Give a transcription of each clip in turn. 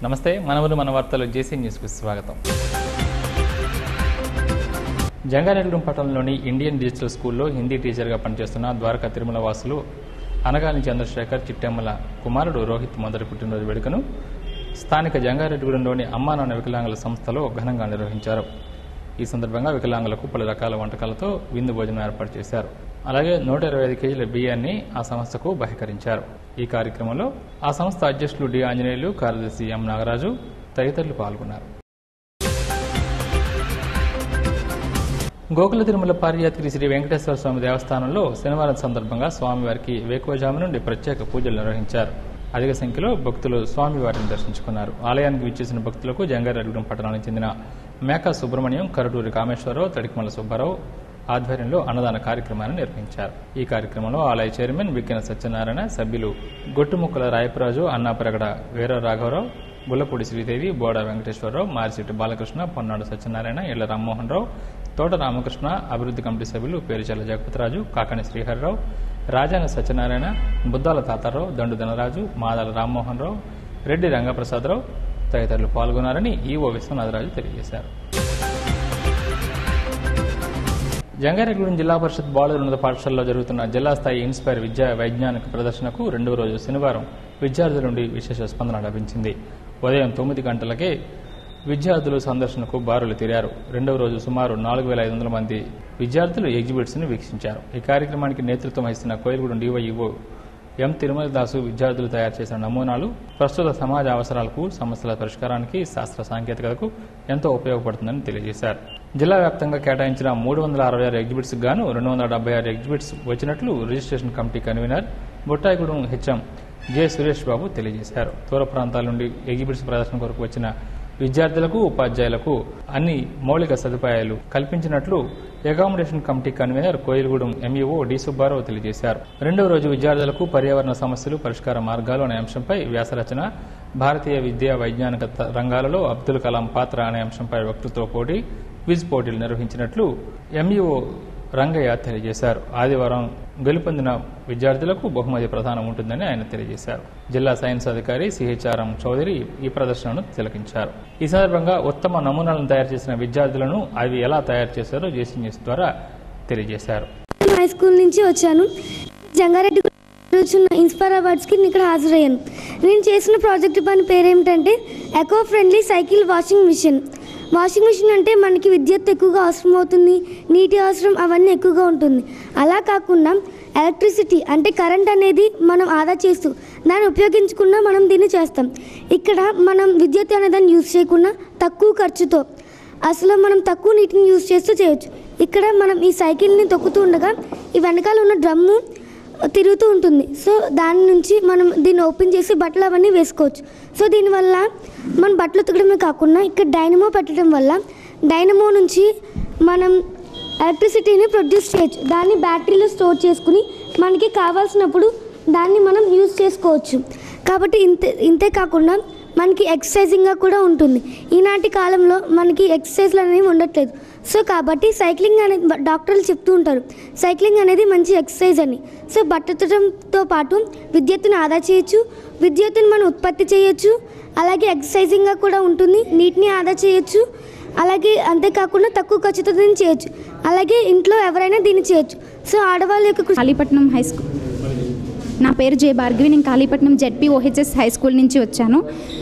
నమస్తే మనవరు మన వార్తలు జేసీ న్యూస్కు స్వాగతం జంగారెడ్డి పట్టణంలోని ఇండియన్ డిజిటల్ స్కూల్లో హిందీ టీచర్గా పనిచేస్తున్న ద్వారకా తిరుమల వాసులు అనగాని చంద్రశేఖర్ చిట్టెమ్మల కుమారుడు రోహిత్ మొదటి పుట్టినరోజు వేడుకను స్థానిక జంగారెడ్డిగూడెంలోని అమ్మా నాన్న వికలాంగుల సంస్థలో ఘనంగా నిర్వహించారు ఈ సందర్భంగా వికలాంగులకు పలు రకాల వంటకాలతో విందు భోజనం ఏర్పాటు చేశారు అలాగే నూట ఇరవై ఐదు కేజీల బియ్యాన్ని ఆ సంస్థకు బహికరించారు ఈ కార్యక్రమంలో ఆ సంస్థ అధ్యక్షులు డి ఆంజనేయులు కార్యదర్శి ఎం నాగరాజు తదితరులు పాల్గొన్నారు గోకుల తిరుమల పారియాత్రి శ్రీ వెంకటేశ్వర స్వామి దేవస్థానంలో శనివారం సందర్భంగా స్వామివారికి వేకువజాము నుండి ప్రత్యేక పూజలు నిర్వహించారు అధిక సంఖ్యలో భక్తులు స్వామివారిని దర్శించుకున్నారు ఆలయానికి విచ్చేసిన భక్తులకు జంగారెడ్డిగూడెం పట్టణానికి చెందిన మేకా సుబ్రహ్మణ్యం కరటూరి కామేశ్వరరావు తడికిమల సుబ్బారావు ఆధ్వర్యంలో అన్నదాన కార్యక్రమాన్ని నిర్వహించారు ఈ కార్యక్రమంలో ఆలయ చైర్మన్ విక్కిన సత్యనారాయణ సభ్యులు గొట్టుముక్కల రాయపరాజు అన్నాపరగడ వీర రాఘవరావు గుల్లపూడి శ్రీదేవి బోడ వెంకటేశ్వరరావు మారిశెట్టి బాలకృష్ణ పొన్నాడు సత్యనారాయణ ఇళ్ల రామ్మోహన్ రావు తోట రామకృష్ణ అభివృద్ధి కమిటీ సభ్యులు పేరుచల్ల జగపతిరాజు కాకని శ్రీహరిరావు రాజాంగ సత్యనారాయణ బుద్దాల తాతారావు దండు ధనరాజు మాదాల రామ్మోహన్ రావు రెడ్డి రంగప్రసాదరావు తదితరులు పాల్గొన్నారని ఈవో విశ్వనాథరాజు తెలియజేశారు జంగారెడ్డిగూడెం జిల్లా పరిషత్ బాలుర ఉన్నత పాఠశాలలో జరుగుతున్న జిల్లా స్థాయి ఇన్స్పైర్ విద్యా వైజ్ఞానిక ప్రదర్శనకు రెండవ రోజు శనివారం విద్యార్థుల నుండి విశేష స్పందన లభించింది ఉదయం తొమ్మిది గంటలకే విద్యార్థులు సందర్శనకు బారులు తీరారు రెండవ రోజు సుమారు నాలుగు వేల ఐదు వందల మంది విద్యార్థులు ఎగ్జిబిట్స్ ని వీక్షించారు ఈ కార్యక్రమానికి నేతృత్వం వహిస్తున్న కోయిలగూడెం డివైఈఓ ఎం తిరుమల దాసు విద్యార్థులు తయారు చేసిన నమూనాలు ప్రస్తుత సమాజ అవసరాలకు సమస్యల పరిష్కారానికి శాస్త్ర సాంకేతికతకు ఎంతో ఉపయోగపడుతుందని తెలియజేశారు జిల్లా వ్యాప్తంగా కేటాయించిన మూడు వందల అరవై ఆరు ఎగ్జిబిట్స్ గాను రెండు వందల డెబ్బై ఆరు ఎగ్జిబిట్స్ వచ్చినట్లు registration committee convener Bottayigudem HM J Suresh Babu తెలియజేశారు దూర ప్రాంతాల నుండి ఎగ్జిబిట్స్ ప్రదర్శన కొరకు వచ్చిన విద్యార్థులకు ఉపాధ్యాయులకు అన్ని మౌలిక సదుపాయాలు కల్పించినట్లు accommodation committee convener Koyilagudem MEO D Subbarao తెలియజేశారు రెండవ రోజు విద్యార్థులకు పర్యావరణ సమస్యలు పరిష్కార మార్గాలు అనే అంశంపై వ్యాసరచన భారతీయ విద్యా వైజ్ఞానిక త- రంగాలలో అబ్దుల్ కలాం పాత్ర అనే అంశంపై వక్తృత్వ పోటీ క్విజ్ పోటీలు నిర్వహించినట్లు ఎంఈఓ రంగయ్య తెలియజేశారు ఆదివారం గెలుపొందిన విద్యార్థులకు బహుమతి ప్రదానం ఉంటుందని ఆయన తెలియజేశారు జిల్లా సైన్స్ అధికారి సిహెచ్ఆర్ఎం చౌదరి ఈ ప్రదర్శనను తిలకించారు ఈ సందర్భంగా ఉత్తమ నమూనాలను తయారు చేసిన విద్యార్థులను అవి ఎలా తయారు చేశారో జేసీ న్యూస్ ద్వారా తెలియజేశారు నేను హై స్కూల్ నుంచి వచ్చాను జంగారెడ్డి జరుగుతున్న ఇన్స్పైర్ అవార్డ్స్కి నేను ఇక్కడ హాజరయ్యాను నేను చేసిన ప్రాజెక్ట్ పని పేరు ఏమిటంటే eco friendly cycle washing machine washing machine అంటే మనకి విద్యుత్ ఎక్కువగా అవసరం అవుతుంది నీటి అవసరం అవన్నీ ఎక్కువగా ఉంటుంది అలా కాకుండా ఎలక్ట్రిసిటీ అంటే కరెంట్ అనేది మనం ఆదా చేస్తూ దాన్ని ఉపయోగించకుండా మనం దీన్ని చేస్తాం ఇక్కడ మనం విద్యుత్ అనే దాన్ని యూజ్ చేయకుండా తక్కువ ఖర్చుతో అసలు మనం తక్కువ నీటిని యూజ్ చేస్తూ చేయొచ్చు ఇక్కడ మనం ఈ సైకిల్ని తొక్కుతూ ఉండగా ఈ వెనకాల ఉన్న డ్రమ్ము తిరుగుతూ ఉంటుంది సో దాని నుంచి మనం దీన్ని ఓపెన్ చేసి బట్టలు అవన్నీ వేసుకోవచ్చు సో దీనివల్ల మనం బట్టలు ఉతకడమే కాకుండా ఇక్కడ డైనమో పెట్టడం వల్ల డైనమో నుంచి మనం ఎలక్ట్రిసిటీని ప్రొడ్యూస్ చేయొచ్చు దాన్ని బ్యాటరీలో స్టోర్ చేసుకుని మనకి కావాల్సినప్పుడు దాన్ని మనం యూజ్ చేసుకోవచ్చు కాబట్టి ఇంతే ఇంతే కాకుండా మనకి ఎక్సర్సైజింగ్గా కూడా ఉంటుంది ఈనాటి కాలంలో మనకి ఎక్సర్సైజ్లు అనేవి ఉండట్లేదు సో కాబట్టి సైక్లింగ్ అనేది డాక్టర్లు చెప్తూ ఉంటారు సైక్లింగ్ అనేది మంచి ఎక్సర్సైజ్ అని సో బట్టడంతో పాటు విద్యుత్తుని ఆదా చేయొచ్చు విద్యుత్తుని మనం ఉత్పత్తి చేయొచ్చు అలాగే ఎక్సర్సైజింగ్గా కూడా ఉంటుంది నీటిని ఆదా చేయొచ్చు అలాగే అంతేకాకుండా తక్కువ ఖర్చుతో దీన్ని చేయొచ్చు అలాగే ఇంట్లో ఎవరైనా దీన్ని చేయొచ్చు సో ఆడవాళ్ళ యొక్క కృషి కాళీపట్నం హై స్కూల్ నా పేరు జే భార్గవి నేను Kalipatnam ZP OHS high school నుంచి వచ్చాను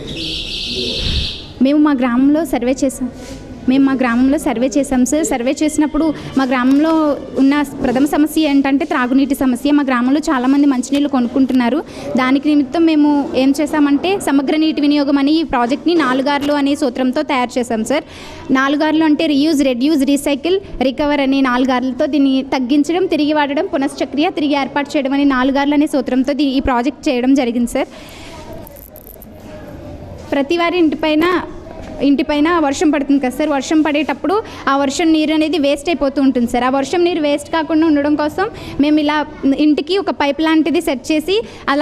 మేము మా గ్రామంలో సర్వే చేసాం మేము మా గ్రామంలో సర్వే చేసాం సార్ సర్వే చేసినప్పుడు మా గ్రామంలో ఉన్న ప్రథమ సమస్య ఏంటంటే త్రాగునీటి సమస్య మా గ్రామంలో చాలామంది మంచినీళ్ళు కొనుక్కుంటున్నారు దానికి నిమిత్తం మేము ఏం చేసామంటే సమగ్ర నీటి వినియోగం అని ఈ ప్రాజెక్ట్ని నాలుగార్లు అనే సూత్రంతో తయారు చేసాం సార్ నాలుగార్లు అంటే రీయూజ్ రెడ్యూజ్ రీసైకిల్ రికవర్ అనే నాలుగార్లతో దీన్ని తగ్గించడం తిరిగి వాడడం పునశ్చక్రియ తిరిగి ఏర్పాటు చేయడం అనే నాలుగార్లు అనే సూత్రంతో దీ- ఈ ప్రాజెక్ట్ చేయడం జరిగింది సార్ ప్రతి వారి ఇంటిపైన ఇంటిపైన వర్షం పడుతుంది కదా సార్ వర్షం పడేటప్పుడు ఆ వర్షం నీరు అనేది వేస్ట్ అయిపోతూ ఉంటుంది సార్ ఆ వర్షం నీరు వేస్ట్ కాకుండా ఉండడం కోసం మేము ఇలా ఇంటికి ఒక పైప్ లాంటిది సెట్ చేసి అలా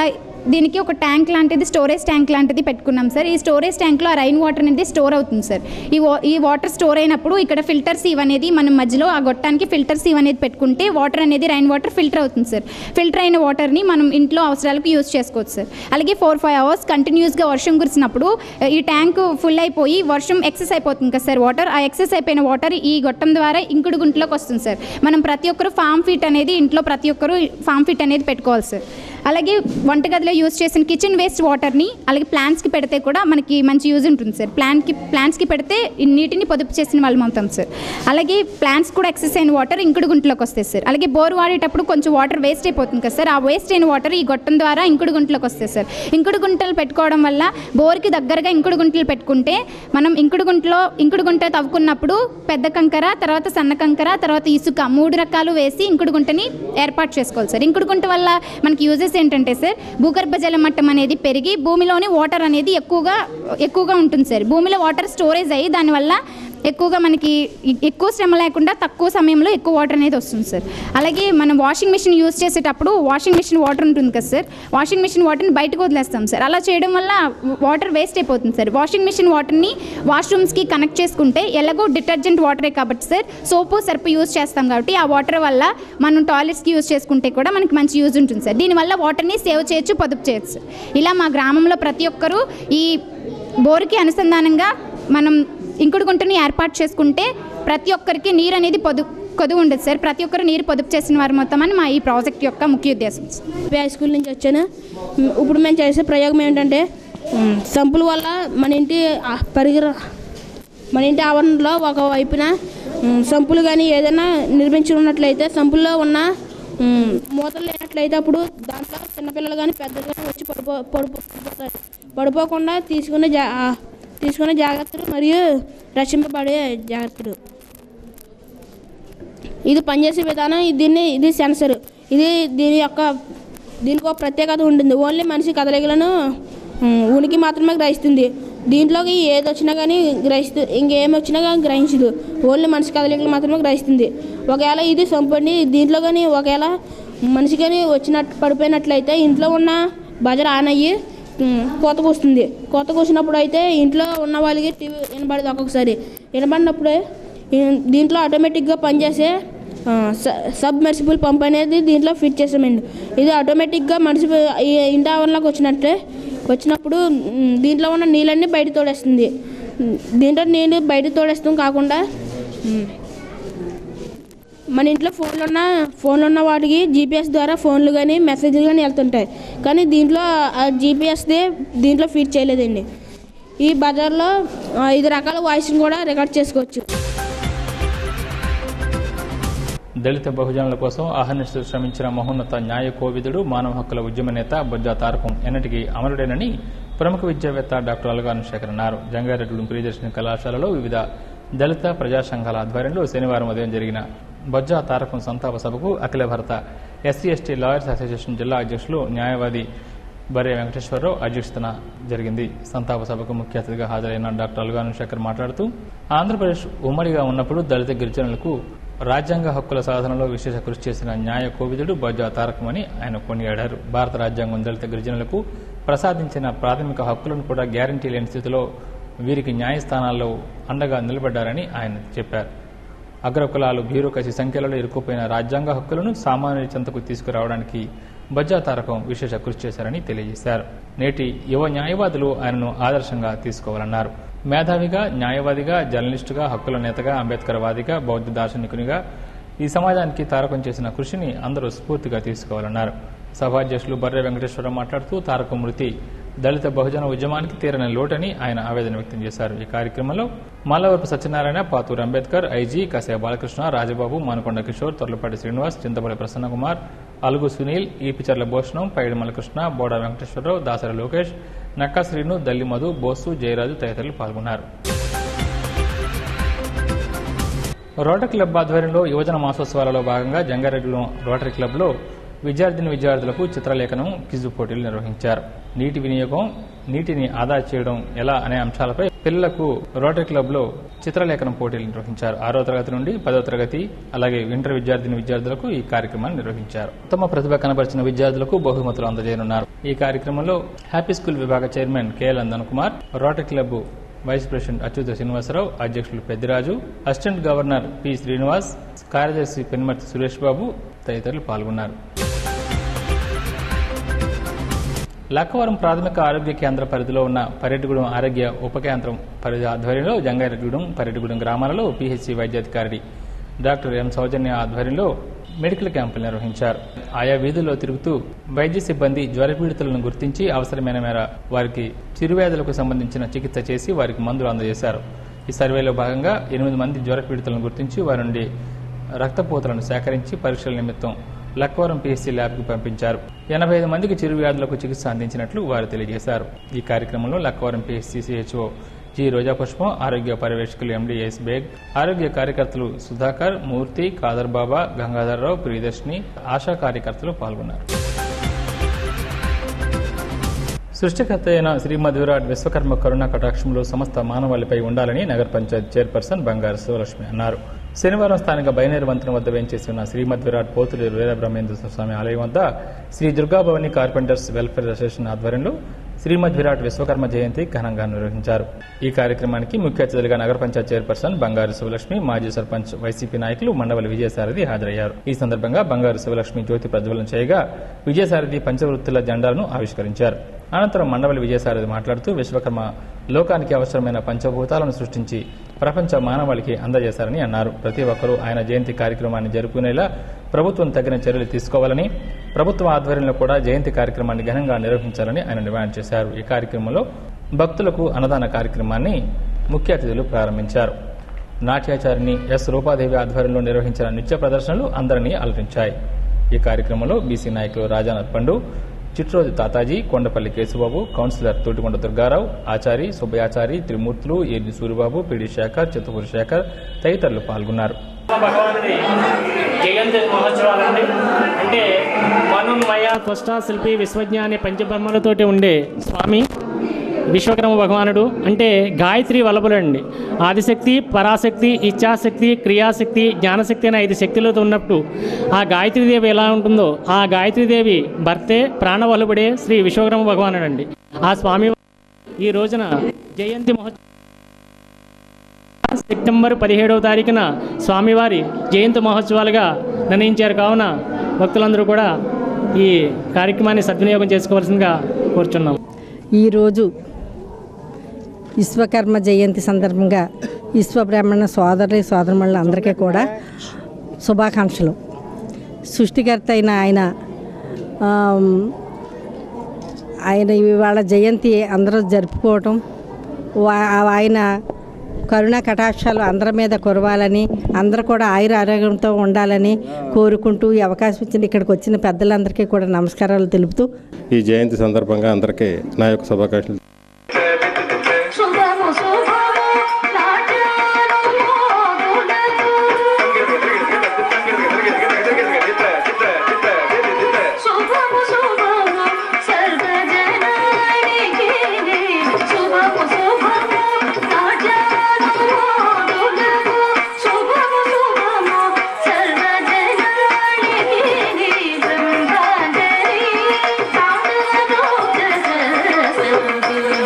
దీనికి ఒక ట్యాంక్ లాంటిది స్టోరేజ్ ట్యాంక్ లాంటిది పెట్టుకున్నాం సార్ ఈ స్టోరేజ్ ట్యాంక్లో ఆ రైన్ వాటర్ అనేది స్టోర్ అవుతుంది సార్ ఈ వా ఈ వాటర్ స్టోర్ అయినప్పుడు ఇక్కడ ఫిల్టర్ సీవ్ అనేది మనం మధ్యలో ఆ గొట్టానికి ఫిల్టర్ సీవ్ అనేది పెట్టుకుంటే వాటర్ అనేది రైన్ వాటర్ ఫిల్టర్ అవుతుంది సార్ ఫిల్టర్ అయిన వాటర్ని మనం ఇంట్లో అవసరాలకు యూజ్ చేసుకోవచ్చు సార్ అలాగే ఫోర్ ఫైవ్ అవర్స్ కంటిన్యూస్గా వర్షం కురిసినప్పుడు ఈ ట్యాంక్ ఫుల్ అయిపోయి వర్షం ఎక్సెస్ అయిపోతుంది కదా సార్ వాటర్ ఆ ఎక్సెస్ అయిపోయిన వాటర్ ఈ గొట్టం ద్వారా ఇంకుడు గుంటలోకి వస్తుంది సార్ మనం ప్రతి ఒక్కరు ఫామ్ ఫిట్ అనేది ఇంట్లో ప్రతి ఒక్కరు ఫామ్ ఫిట్ అనేది పెట్టుకోవాలి సార్ అలాగే వంటగదిలో యూజ్ చేసిన కిచెన్ వేస్ట్ వాటర్ని అలాగే ప్లాంట్స్కి పెడితే కూడా మనకి మంచి యూజ్ ఉంటుంది సార్ ప్లాంట్కి ప్లాంట్స్కి పెడితే ఈ నీటిని పొదుపు చేసిన వాళ్ళం అవుతాం సార్ అలాగే ప్లాంట్స్ కూడా ఎక్సెస్ అయిన వాటర్ ఇంకుడు గుంటలోకి వస్తాయి సార్ అలాగే బోర్ వాడేటప్పుడు కొంచెం వాటర్ వేస్ట్ అయిపోతుంది కదా సార్ ఆ వేస్ట్ అయిన వాటర్ ఈ గొట్టం ద్వారా ఇంకుడు గుంటలోకి వస్తాయి సార్ ఇంకుడు గుంటలు పెట్టుకోవడం వల్ల బోర్కి దగ్గరగా ఇంకుడు గుంటలు పెట్టుకుంటే మనం ఇంకుడు గుంటలో ఇంకుడు గుంట తవ్వుకున్నప్పుడు పెద్ద కంకర తర్వాత సన్న కంకర తర్వాత ఇసుక మూడు రకాలు వేసి ఇంకుడు గుంటని ఏర్పాటు చేసుకోవాలి సార్ ఇంకుడు గుంట వల్ల మనకి యూజెస్ ఏంటంటే సార్ భూగర్భ జల మట్టం అనేది పెరిగి భూమిలోని వాటర్ అనేది ఎక్కువగా ఎక్కువగా ఉంటుంది సార్ భూమిలో వాటర్ స్టోరేజ్ అయ్యి దానివల్ల ఎక్కువగా మనకి ఎ- ఎక్కువ శ్రమ లేకుండా తక్కువ సమయంలో ఎక్కువ వాటర్ అనేది వస్తుంది సార్ అలాగే మనం వాషింగ్ మిషన్ యూస్ చేసేటప్పుడు వాషింగ్ మిషన్ వాటర్ ఉంటుంది కదా సార్ వాషింగ్ మిషన్ వాటర్ని బయటకు వదిలేస్తాం సార్ అలా చేయడం వల్ల వాటర్ వేస్ట్ అయిపోతుంది సార్ వాషింగ్ మిషన్ వాటర్ని వాష్రూమ్స్కి కనెక్ట్ చేసుకుంటే ఎలాగో డిటర్జెంట్ వాటరే కాబట్టి సార్ సోపు సర్పు యూస్ చేస్తాం కాబట్టి ఆ వాటర్ వల్ల మనం టాయిలెట్స్కి యూస్ చేసుకుంటే కూడా మనకి మంచి యూజ్ ఉంటుంది సార్ దీనివల్ల వాటర్ని సేవ్ చేయొచ్చు పొదుపు చేయొచ్చు సార్ ఇలా మా గ్రామంలో ప్రతి ఒక్కరూ ఈ బోరుకి అనుసంధానంగా మనం ఇంకుడు గుంటని ఏర్పాటు చేసుకుంటే ప్రతి ఒక్కరికి నీరు అనేది పొదుపు కొదువు ఉండదు సార్ ప్రతి ఒక్కరు నీరు పొదుపు చేసిన వారు మొత్తం అని మా ఈ ప్రాజెక్ట్ యొక్క ముఖ్య ఉద్దేశం సార్ హై స్కూల్ నుంచి వచ్చాను మ్, ఇప్పుడు మేము చేసే ప్రయోగం ఏంటంటే మ్, సంపుల వల్ల మన ఇంటి ఆ, పరిగర మన ఇంటి ఆవరణలో ఒక వైపున మ్, సంపులు కానీ ఏదైనా నిర్మించి ఉన్నట్లయితే సంపుల్లో ఉన్న మ్, మూతలు లేనట్లయితే అప్పుడు దాంట్లో చిన్నపిల్లలు కానీ పెద్దలు కానీ వచ్చి పడిపో పడిపో పడిపోతారు పడిపోకుండా తీసుకునే జా ఆ, తీసుకునే జాగ్రత్తలు మరియు రక్షింపబడే జాగ్రత్తలు ఇది పనిచేసే విధానం ఇది దీన్ని ఇది సెన్సర్ ఇది దీని యొక్క దీనికి ఒక ప్రత్యేకత ఉంటుంది ఓన్లీ మనిషి కదలికలను ఉమ్, ఉనికి మాత్రమే గ్రహిస్తుంది దీంట్లోకి ఏది వచ్చినా కానీ గ్రహిస్తూ ఇంకేం వచ్చినా కానీ గ్రహించదు ఓన్లీ మనిషి కదలికలు మాత్రమే గ్రహిస్తుంది ఒకవేళ ఇది సంపండి దీంట్లో కానీ ఒకవేళ మనిషి కానీ వచ్చినట్టు పడిపోయినట్లయితే ఇంట్లో ఉన్న బజర్ ఆన్ అయ్యి ఉమ్, కోత కూస్తుంది కోత కూసినప్పుడు అయితే ఇంట్లో ఉన్న వాళ్ళకి టీవీ వినబడదు ఒక్కొక్కసారి వినబడినప్పుడే ఈ- దీంట్లో ఆటోమేటిక్గా పనిచేసే ఆ, స- సబ్మెర్సిబుల్ పంప్ అనేది దీంట్లో ఫిట్ చేసామండి ఇది ఆటోమేటిక్గా మనిషి ఈ ఇంటి ఆవరణలోకి వచ్చినట్లే వచ్చినప్పుడు మ్, దీంట్లో ఉన్న నీళ్ళన్నీ బయట తోడేస్తుంది మ్, దీంట్లో నీళ్ళు బయట తోడేస్తాం కాకుండా మ్, మన ఇంట్లో ఫోన్లు ఉన్న ఫోన్లు ఉన్న వాటికి జీపీఎస్ ద్వారా ఫోన్లు కానీ మెసేజ్లు కానీ వెళ్తుంటాయి కానీ దీంట్లో ఆ జీపీఎస్ది దీంట్లో ఫిట్ చేయలేదండి ఈ బజార్లో ఆ, ఐదు రకాల వాయిస్ని కూడా రికార్డ్ చేసుకోవచ్చు దళిత బహుజనుల కోసం అహర్నిశలు శ్రమించిన మహోన్నత న్యాయ కోవిదుడు మానవ హక్కుల ఉద్యమ నేత బొజ్జా తారకం ఎన్నటికీ అమరుడేనని ప్రముఖ విద్యావేత్త డాక్టర్ అలగాను శేఖర్ అన్నారు జంగారెడ్డి ప్రియదర్శిని కళాశాలలో వివిధ దళిత ప్రజా సంఘాల ఆధ్వర్యంలో శనివారం ఉదయం జరిగిన బొజ్జా తారకం సంతాప సభకు అఖిల భారత ఎస్సీ ఎస్టీ లాయర్స్ అసోసియేషన్ జిల్లా అధ్యక్షులు న్యాయవాది బర్రె వెంకటేశ్వరరావు అధ్యక్షతన జరిగింది సంతాప సభకు ముఖ్య అతిథిగా హాజరైన డాక్టర్ అల్గాను శేఖర్ మాట్లాడుతూ ఆంధ్రప్రదేశ్ ఉమ్మడిగా ఉన్నప్పుడు దళిత గిరిజనులకు రాజ్యాంగ హక్కుల సాధనలో విశేష కృషి చేసిన న్యాయ కోవిదుడు బొజ్జా తారకమని ఆయన కొనియాడారు భారత రాజ్యాంగం దళిత గిరిజనులకు ప్రసాదించిన ప్రాథమిక హక్కులను కూడా గ్యారంటీ లేని స్థితిలో వీరికి న్యాయస్థానాల్లో అండగా నిలబడ్డారని ఆయన చెప్పారు అగ్రకులాలు బ్యూరోక్రసీ సంఖ్యలలో ఇరుక్కుపోయిన రాజ్యాంగ హక్కులను సామాన్యుల చెంతకు తీసుకురావడానికి బజ్జా తారకం విశేష కృషి చేశారని తెలియజేశారు నేటి యువ న్యాయవాదులు ఆయనను ఆదర్శంగా తీసుకోవాలన్నారు మేధావిగా న్యాయవాదిగా జర్నలిస్టుగా హక్కుల నేతగా అంబేద్కర్ వాదిగా బౌద్ధ దార్శనికునిగా ఈ సమాజానికి తారకం చేసిన కృషిని అందరూ స్ఫూర్తిగా తీసుకోవాలన్నారు సభాధ్యక్షులు బర్రె వెంకటేశ్వరరావు మాట్లాడుతూ తారకం మృతి దళిత బహుజన ఉద్యమానికి తీరని లోటని ఆయన ఆవేదన వ్యక్తం చేశారు ఈ కార్యక్రమంలో మల్లవరపు సత్యనారాయణ పాతూరు అంబేద్కర్ ఐజీ కసే బాలకృష్ణ రాజబాబు మానకొండ కిషోర్ తొర్లపాటి శ్రీనివాస్ చింతపల్లి ప్రసన్నకుమార్ అలుగు సునీల్ ఈపిచర్ల భూషణం పైడి మలకృష్ణ బోడా వెంకటేశ్వరరావు దాసరి లోకేష్ నక్కా శ్రీను దల్లి మధు బోసు జయరాజు తదితరులు పాల్గొన్నారు రోటరీ క్లబ్ ఆధ్వర్యంలో యువజన మాసోత్సవాలలో భాగంగా జంగారెడ్డిలో రోటరీ క్లబ్లో విద్యార్థిని విద్యార్థులకు చిత్రలేఖనం క్విజ్ పోటీలు నిర్వహించారు నీటి వినియోగం నీటిని ఆదా చేయడం ఎలా అనే అంశాలపై పిల్లలకు రోటరీ క్లబ్ లో చిత్రలేఖనం పోటీలు నిర్వహించారు ఆరో తరగతి నుండి పదో తరగతి అలాగే ఇంటర్ విద్యార్థిని విద్యార్థులకు ఈ కార్యక్రమాన్ని నిర్వహించారు ఉత్తమ ప్రతిభ కనబరిచిన విద్యార్థులకు బహుమతులు అందజేయనున్నారు ఈ కార్యక్రమంలో హ్యాపీ స్కూల్ విభాగ chairman K Nandan Kumar rotary club vice president Achyuta Srinivasarao అధ్యక్షులు Peddiraju assistant governor P Srinivas కార్యదర్శి పెనుమర్తి సురేష్ బాబు తదితరులు పాల్గొన్నారు లక్కవరం ప్రాథమిక ఆరోగ్య కేంద్ర పరిధిలో ఉన్న పర్యటగూడెం ఆరోగ్య ఉప కేంద్రం పరిధి ఆధ్వర్యంలో జంగారెడ్డిగూడెం పర్యటగూడెం గ్రామాలలో పిహెచ్సి వైద్యాధికారి డాక్టర్ ఎం సౌజన్య ఆధ్వర్యంలో మెడికల్ క్యాంపులు నిర్వహించారు ఆయా వీధుల్లో తిరుగుతూ వైద్య సిబ్బంది జ్వరపీడితులను గుర్తించి అవసరమైన మేర వారికి చిరువ్యాధులకు సంబంధించిన చికిత్స చేసి వారికి మందులు అందజేశారు ఈ సర్వేలో భాగంగా ఎనిమిది మంది జ్వరపీడితులను గుర్తించి వారి నుండి రక్తపోతలను సేకరించి పరీక్షల నిమిత్తం లక్వరం పిఎస్సీ ల్యాబ్కు పంపించారు ఎనభై ఐదు మందికి చిరు వ్యాధులకు చికిత్స అందించినట్లు వారు తెలియజేశారు ఈ కార్యక్రమంలో Lakvaram PSC CHO G Roja Pushpam ఆరోగ్య పర్యవేక్షకులు ఎండిఎస్ బేగ్ ఆరోగ్య కార్యకర్తలు సుధాకర్ మూర్తి కాదర్ బాబా గంగాధర్రావు ప్రియదర్శిని ఆశా కార్యకర్తలు పాల్గొన్నారు సృష్టికర్త అయిన శ్రీమద్ విరాట్ విశ్వకర్మ కరుణ కటాక్షంలో సమస్త మానవాళిపై ఉండాలని నగర పంచాయత్ చైర్పర్సన్ బంగారు శివలక్ష్మి అన్నారు శనివారం స్థానిక బైనేరు వంతెన వద్ద వేంచేసి ఉన్న శ్రీమద్ విరాట్ పోతులూరు వీరబ్రహ్మేంద్ర స్వామి ఆలయం వద్ద Shri Durgabhavani carpenters welfare association ఆధ్వర్యంలో శ్రీమద్ విరాట్ విశ్వకర్మ జయంతి ఘనంగా నిర్వహించారు ఈ కార్యక్రమానికి ముఖ్య అతిథులుగా నగర పంచాయత్ చైర్పర్సన్ బంగారు శివలక్ష్మి మాజీ సర్పంచ్ వైసీపీ నాయకులు మండవలి విజయసారథి హాజరయ్యారు ఈ సందర్భంగా బంగారు శివలక్ష్మి జ్యోతి ప్రజ్వలన చేయగా విజయసారథి పంచవృత్తుల జెండాలను ఆవిష్కరించారు అనంతరం మండవలి విజయసారథి మాట్లాడుతూ విశ్వకర్మ లోకానికి అవసరమైన పంచభూతాలను సృష్టించి ప్రపంచ మానవాళికి అందజేశారని అన్నారు ప్రతి ఒక్కరూ ఆయన జయంతి కార్యక్రమాన్ని జరుపుకునేలా ప్రభుత్వం తగిన చర్యలు తీసుకోవాలని ప్రభుత్వ ఆధ్వర్యంలో కూడా జయంతి కార్యక్రమాన్ని ఘనంగా నిర్వహించాలని ఆయన డిమాండ్ చేశారు ఈ కార్యక్రమంలో భక్తులకు అన్నదాన కార్యక్రమాన్ని ముఖ్య అతిథులు ప్రారంభించారు నాట్యాచారిణి ఎస్ రూపాదేవి ఆధ్వర్యంలో నిర్వహించిన నృత్య ప్రదర్శనలు అందరినీ అలరించాయి ఈ కార్యక్రమంలో బీసీ నాయకులు Rajanath Pandu Chitroju Tataji Kondapalli Keshavababu councillor Thotikonda Durgarao Achari Subbayachari Trimurthulu AD Suribabu PD Sekhar Chittoor Sekhar తదితరులు పాల్గొన్నారు భగవానుడి జయంతి మహోత్సవాలండి అంటే మనుమయ త్వష్ట శిల్పి విశ్వజ్ఞ అనే పంచబ్రహ్మలతోటి ఉండే స్వామి విశ్వకర్మ భగవానుడు అంటే గాయత్రి వల్లభులండి ఆదిశక్తి పరాశక్తి ఇచ్ఛాశక్తి క్రియాశక్తి జ్ఞానశక్తి అనే ఐదు శక్తులతో ఉన్నప్పుడు ఆ గాయత్రీదేవి ఎలా ఉంటుందో ఆ గాయత్రీదేవి భర్తే ప్రాణవల్లభుడే శ్రీ విశ్వకర్మ భగవానుడు అండి ఆ స్వామి ఈ రోజున జయంతి మహోత్సవం సెప్టెంబర్ పదిహేడవ తారీఖున స్వామివారి జయంతి మహోత్సవాలుగా నిర్ణయించారు కావున భక్తులందరూ కూడా ఈ కార్యక్రమాన్ని సద్వినియోగం చేసుకోవాల్సిందిగా కోరుచున్నాం ఈరోజు విశ్వకర్మ జయంతి సందర్భంగా విశ్వబ్రాహ్మణ సోదరి సోదరుల అందరికీ కూడా శుభాకాంక్షలు సృష్టికర్త అయిన ఆయన ఆమ్, ఆయన ఇవాళ జయంతి అందరూ జరుపుకోవటం వా- ఆయన కరుణా కటాక్షాలు అందరి మీద కురవాలని అందరూ కూడా ఆయుర ఆరోగ్యంతో ఉండాలని కోరుకుంటూ ఈ అవకాశం ఇచ్చిన ఇక్కడికి వచ్చిన పెద్దలందరికీ కూడా నమస్కారాలు తెలుపుతూ ఈ జయంతి సందర్భంగా అందరికీ నా యొక్క శుభాకాంక్షలు శుభము శుభము నాట్యాలు మోగులకు శుభము శుభము సర్వజనానికి శుభము శుభము నాట్యాలు మోగులకు శుభము శుభము సర్వజనానికి బ్రహ్మాండరి కామరూప సరస్వతి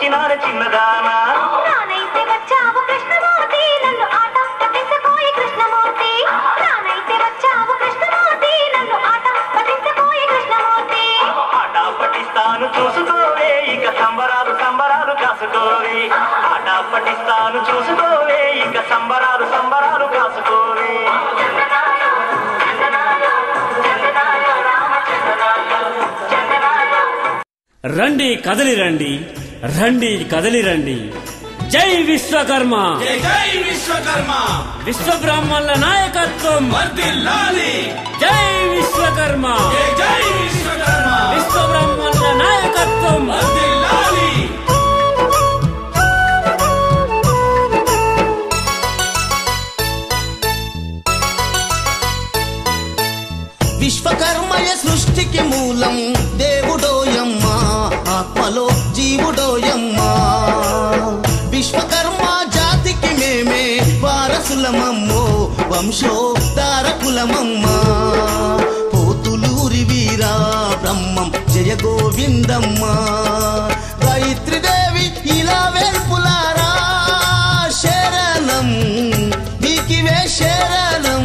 వచ్చినాను చిన్నదానా నానైతే వచ్చావు కృష్ణమూర్తి నన్ను ఆట పట్టించబోయి కృష్ణమూర్తి నానైతే వచ్చావు కృష్ణమూర్తి నన్ను ఆట పట్టించబోయి కృష్ణమూర్తి ఆట పట్టిస్తాను చూసుకోవే ఇక సంబరాలు సంబరాలు కాసుకోవే ఆట పట్టిస్తాను చూసుకోవే ఇక సంబరాలు సంబరాలు కాసుకోవే రండి కదలి రండి రండి కదలి రండి జై విశ్వకర్మ జై విశ్వకర్మ విశ్వ బ్రాహ్మణుల నాయకత్వం వర్ధిల్లాలి జై విశ్వకర్మ జై విశ్వకర్మ విశ్వ బ్రాహ్మణుల నాయకత్వం వర్ధిల్లాలి విశ్వకర్మయ సృష్టికి మూలం దేవుడోయమ్మ ఆత్మలో జీవుడోయమ్మ విశ్వకర్మ జాతికి మేమే వారసులమమ్మో వంశోద్ధారకులమమ్మ పోతులూరి వీరా బ్రహ్మం జయ గోవిందమ్మ గాయత్రిదేవి ఇలా వెల్పులారా శరణం మీకివే శరణం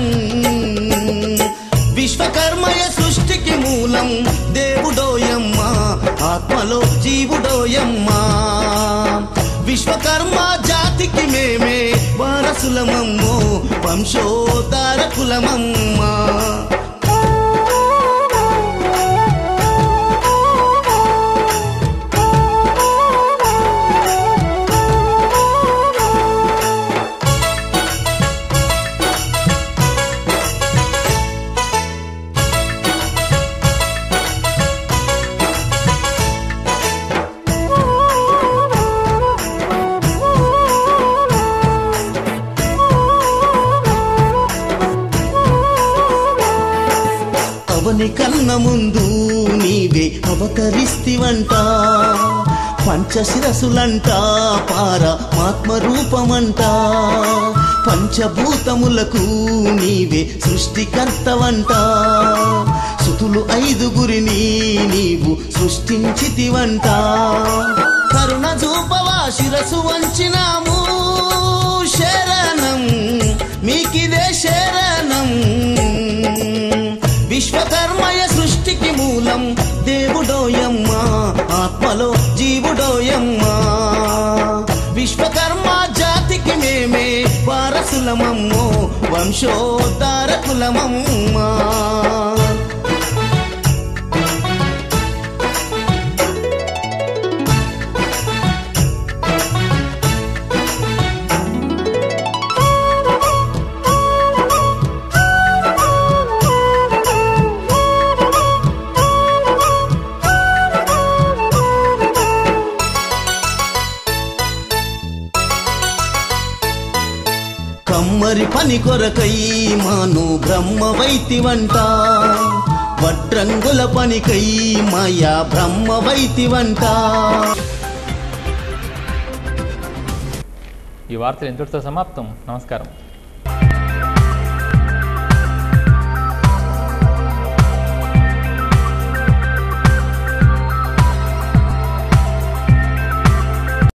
విశ్వకర్మయ సృష్టికి మూలం దేవుడోయమ్మ ఆత్మలో జీవుడోయమ్మ విశ్వకర్మ జాతికి మేమే వారసులమమ్మో వంశోద్ధారకులమమ్మా అవని కన్న ముందు నీవే అవతరిస్తివంట పంచశిరసులంట పారమాత్మ రూపమంట పంచభూతములకు నీవే సృష్టికర్తవంట సుతులు ఐదుగురిని నీవు సృష్టించితివంట కరుణ చూపవా శిరసు వంచినాము శరణం మీకిదే శరణం విశ్వకర్మయ సృష్టికి మూలం దేవుడోయమ్మ ఆత్మలో జీవుడోయమ్మ విశ్వకర్మ జాతికి మేమే వారసులమమ్మో వంశోద్ధారకులమమ్మా కమ్మరి పని కొరకై మాను బ్రహ్మవైతివంట వడ్రంగుల పనికై మాయా బ్రహ్మవైతివంట ఈ వార్తలు ఇంతటితో సమాప్తం నమస్కారం